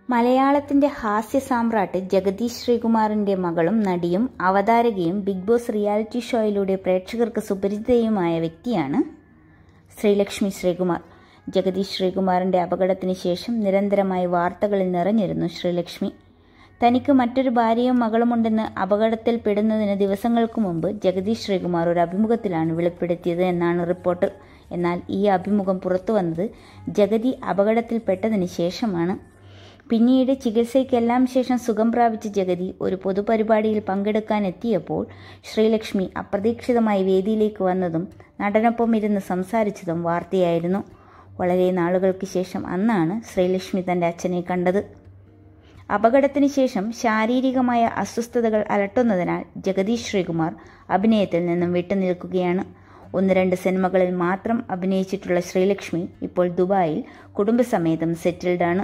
മലയാളത്തിന്റെ ഹാസ്യ സാമ്രാട്ട് ജഗദീഷ് ശ്രീകുമാറിന്റെ മകളും നടിയും അവതാരകയും ബിഗ് ബോസ് റിയാലിറ്റി ഷോയിലൂടെ പ്രേക്ഷകർക്ക് സുപരിചിതയുമായ വ്യക്തിയാണ് ശ്രീലക്ഷ്മി ശ്രീകുമാർ ജഗദീഷ് ശ്രീകുമാറിന്റെ അപകടത്തിന് ശേഷം നിരന്തരമായി വാർത്തകളിൽ നിറഞ്ഞിരുന്നു ശ്രീലക്ഷ്മി തനിക്ക് മറ്റൊരു ഭാര്യയും മകളുമുണ്ടെന്ന് അപകടത്തിൽപ്പെടുന്നതിന് ദിവസങ്ങൾക്ക് മുമ്പ് ജഗദീഷ് ശ്രീകുമാർ ഒരു അഭിമുഖത്തിലാണ് വെളിപ്പെടുത്തിയത് എന്നാണ് റിപ്പോർട്ട് എന്നാൽ ഈ അഭിമുഖം പുറത്തു വന്നത് ജഗതി അപകടത്തിൽപ്പെട്ടതിന് ശേഷമാണ് പിന്നീട് ചികിത്സയ്ക്കെല്ലാം ശേഷം സുഖം പ്രാപിച്ച ജഗതി ഒരു പൊതുപരിപാടിയിൽ പങ്കെടുക്കാൻ എത്തിയപ്പോൾ ശ്രീലക്ഷ്മി അപ്രതീക്ഷിതമായി വേദിയിലേക്ക് വന്നതും നടനൊപ്പം ഇരുന്ന് സംസാരിച്ചതും വാർത്തയായിരുന്നു വളരെ നാളുകൾക്ക് ശേഷം അന്നാണ് ശ്രീലക്ഷ്മി തൻ്റെ അച്ഛനെ കണ്ടത് അപകടത്തിന് ശേഷം ശാരീരികമായ അസ്വസ്ഥതകൾ അലട്ടുന്നതിനാൽ ജഗദീഷ് ശ്രീകുമാർ അഭിനയത്തിൽ നിന്നും വിട്ടുനിൽക്കുകയാണ് ഒന്ന് രണ്ട് സിനിമകളിൽ മാത്രം അഭിനയിച്ചിട്ടുള്ള ശ്രീലക്ഷ്മി ഇപ്പോൾ ദുബായിൽ കുടുംബസമേതം സെറ്റിൽഡാണ്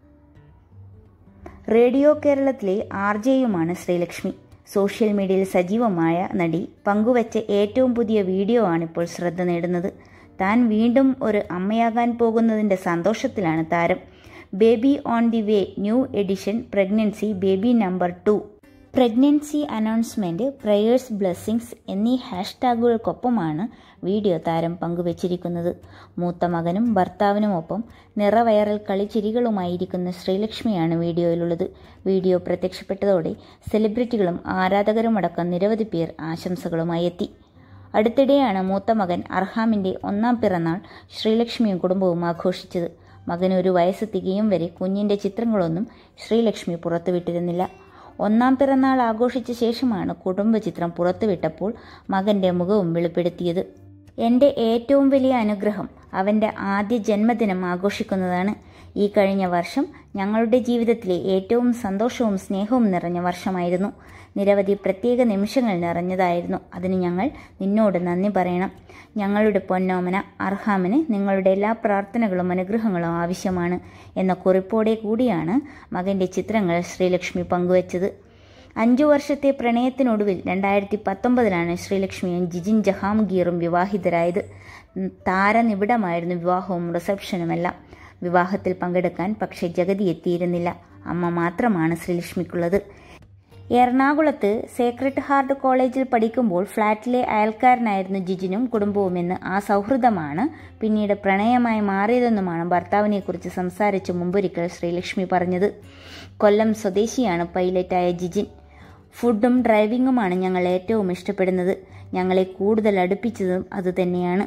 റേഡിയോ കേരളത്തിലെ ആർ ജെയുമാണ് ശ്രീലക്ഷ്മി സോഷ്യൽ മീഡിയയിൽ സജീവമായ നടി പങ്കുവച്ച ഏറ്റവും പുതിയ വീഡിയോ ആണിപ്പോൾ ശ്രദ്ധ നേടുന്നത് താൻ വീണ്ടും ഒരു അമ്മയാകാൻ പോകുന്നതിൻ്റെ സന്തോഷത്തിലാണ് താരം baby on the way new edition pregnancy baby number two pregnancy announcement prayers blessings എന്നീ ഹാഷ്ടാഗുകൾക്കൊപ്പമാണ് വീഡിയോ താരം പങ്കുവച്ചിരിക്കുന്നത് മൂത്ത മകനും ഭർത്താവിനുമൊപ്പം നിറവയറൽ കളിച്ചിരികളുമായിരിക്കുന്ന ശ്രീലക്ഷ്മിയാണ് വീഡിയോയിലുള്ളത് വീഡിയോ പ്രത്യക്ഷപ്പെട്ടതോടെ സെലിബ്രിറ്റികളും ആരാധകരുമടക്കം നിരവധി പേർ ആശംസകളുമായി എത്തി അടുത്തിടെയാണ് മൂത്ത മകൻ അർഹാമിൻ്റെ ഒന്നാം പിറന്നാൾ ശ്രീലക്ഷ്മിയും കുടുംബവും ആഘോഷിച്ചത് മകന് ഒരു വയസ്സ് തികയും വരെ കുഞ്ഞിൻ്റെ ചിത്രങ്ങളൊന്നും ശ്രീലക്ഷ്മി പുറത്തുവിട്ടിരുന്നില്ല ഒന്നാം പിറന്നാൾ ആഘോഷിച്ച ശേഷമാണ് കുടുംബചിത്രം പുറത്തുവിട്ടപ്പോൾ മകന്റെ മുഖവും വെളിപ്പെടുത്തിയത് എൻ്റെ ഏറ്റവും വലിയ അനുഗ്രഹം അവൻ്റെ ആദ്യ ജന്മദിനം ആഘോഷിക്കുന്നതാണ് ഈ കഴിഞ്ഞ വർഷം ഞങ്ങളുടെ ജീവിതത്തിലെ ഏറ്റവും സന്തോഷവും സ്നേഹവും നിറഞ്ഞ വർഷമായിരുന്നു നിരവധി പ്രത്യേക നിമിഷങ്ങൾ നിറഞ്ഞതായിരുന്നു അതിന് ഞങ്ങൾ നിന്നോട് നന്ദി പറയണം ഞങ്ങളുടെ പൊന്നോമന അർഹാമിന് നിങ്ങളുടെ എല്ലാ പ്രാർത്ഥനകളും അനുഗ്രഹങ്ങളും ആവശ്യമാണ് എന്ന കുറിപ്പോടെ കൂടിയാണ് മകൻ്റെ ചിത്രങ്ങൾ ശ്രീലക്ഷ്മി പങ്കുവച്ചത് അഞ്ചു വർഷത്തെ പ്രണയത്തിനൊടുവിൽ രണ്ടായിരത്തി പത്തൊമ്പതിലാണ് ശ്രീലക്ഷ്മിയും ജിജിൻ ജഹാംഗീറും വിവാഹിതരായത് താരനിബിഡമായിരുന്നു വിവാഹവും റിസപ്ഷനുമെല്ലാം വിവാഹത്തിൽ പങ്കെടുക്കാൻ പക്ഷേ ജഗതി എത്തിയിരുന്നില്ല അമ്മ മാത്രമാണ് ശ്രീലക്ഷ്മിക്കുള്ളത് എറണാകുളത്ത് സേക്രട്ട് ഹാർട്ട് കോളേജിൽ പഠിക്കുമ്പോൾ ഫ്ളാറ്റിലെ അയൽക്കാരനായിരുന്നു ജിജിനും കുടുംബവുമെന്ന് ആ സൗഹൃദമാണ് പിന്നീട് പ്രണയമായി മാറിയതെന്നുമാണ് ഭർത്താവിനെക്കുറിച്ച് സംസാരിച്ച് മുമ്പൊരിക്കൽ ശ്രീലക്ഷ്മി പറഞ്ഞത് കൊല്ലം സ്വദേശിയാണ് പൈലറ്റായ ജിജിൻ ഫുഡും ഡ്രൈവിങ്ങുമാണ് ഞങ്ങൾ ഏറ്റവും ഇഷ്ടപ്പെടുന്നത് ഞങ്ങളെ കൂടുതൽ അടുപ്പിച്ചതും അതുതന്നെയാണ്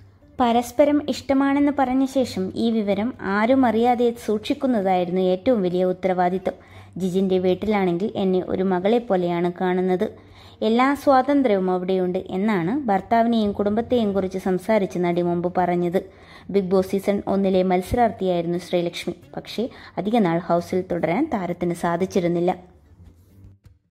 പരസ്പരം ഇഷ്ടമാണെന്ന് പറഞ്ഞ ശേഷം ഈ വിവരം ആരും അറിയാതെ സൂക്ഷിക്കുന്നതായിരുന്നു ഏറ്റവും വലിയ ഉത്തരവാദിത്തം ജിജിൻ്റെ വീട്ടിലാണെങ്കിൽ എന്നെ ഒരു മകളെ പോലെയാണ് കാണുന്നത് എല്ലാ സ്വാതന്ത്ര്യവും അവിടെയുണ്ട് എന്നാണ് ഭർത്താവിനെയും കുടുംബത്തെയും കുറിച്ച് സംസാരിച്ച് നടി മുമ്പ് പറഞ്ഞത് ബിഗ് ബോസ് സീസൺ ഒന്നിലെ മത്സരാർത്ഥിയായിരുന്നു ശ്രീലക്ഷ്മി പക്ഷേ അധികനാൾ ഹൗസിൽ തുടരാൻ താരത്തിന് സാധിച്ചിരുന്നില്ല